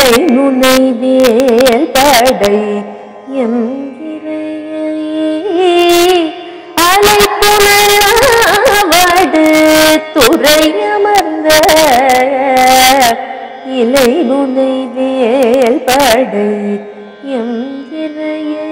இலை நுனை வேல் படை எம் இறையை அலைப்புணவடு துறை அமர்ந்த இலை நுனை வேல் படை எம் இறையை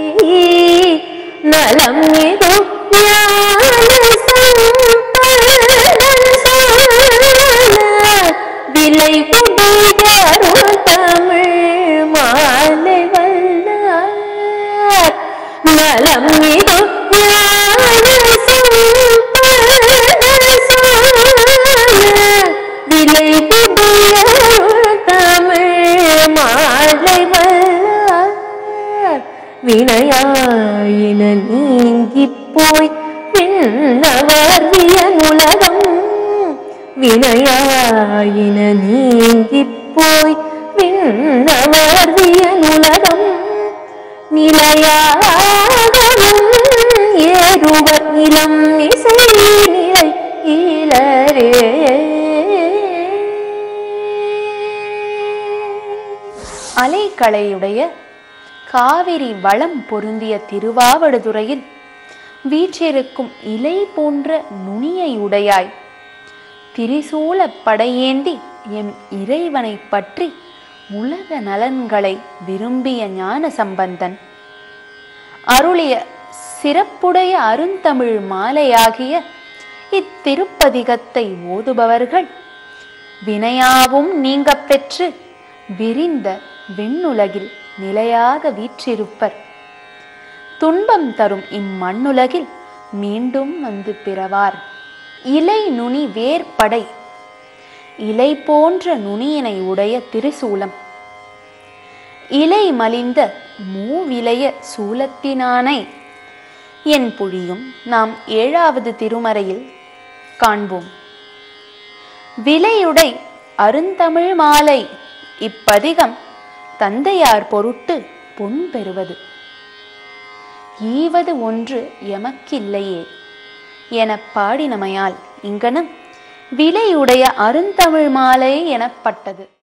நலம் மிகு ஞான சம்பந்தன் சோழ விலை உடையருள் தமிழ் மாலை வல்லார் நலம் மிகு ஞான சம்பந்தன் சோழ விலை உடையருள் தமிழ் மாலை வல்லார் வினையாயின நீங்கிப் போய் விண்ணவர் வியனுலகம் வினையாயின நீங்கிப் போய் விண்ணவர் வியனுலகம் நிலையாகவும் ஏறுவர் நிலம் இசை நிலை இளரே அலைக்களையுடைய காவிரி வளம் பொருந்திய திருவாவடுதுறையில் வீற்றிருக்கும் இலை போன்ற நுனியை உடையாய் திரிசூலப் படையேந்தி எம் இறைவனைப் பற்றி உலக நலன்களை விரும்பிய ஞான சம்பந்தன் அருளிய சிறப்புடைய அருந்தமிழ் மாலையாகிய இத்திருப்பதிகத்தை ஓதுபவர்கள் வினையாவும் நீங்கப் பெற்று விரிந்த விண்ணுலகில் நிலையாக வீற்றிருப்பர் துன்பம் தரும் இம்மண்ணுலகில் மீண்டும் வந்து பிறவார் இலை நுனி வேர்படை இலை போன்ற நுனியினை உடைய திருசூலம் இலை மலிந்த மூவிலைய சூலத்தினானை என் புழியும் நாம் ஏழாவது திருமறையில் காண்போம் விலையுடை அருந்தமிழ் மாலை இப்பதிகம் தந்தையார் பொருட்டு பொன் பெறுவது ஈவது ஒன்று எமக்கில்லையே எனப் பாடினமையால் இங்கனம் விலையுடைய அருந்தமிழ் மாலை எனப்பட்டது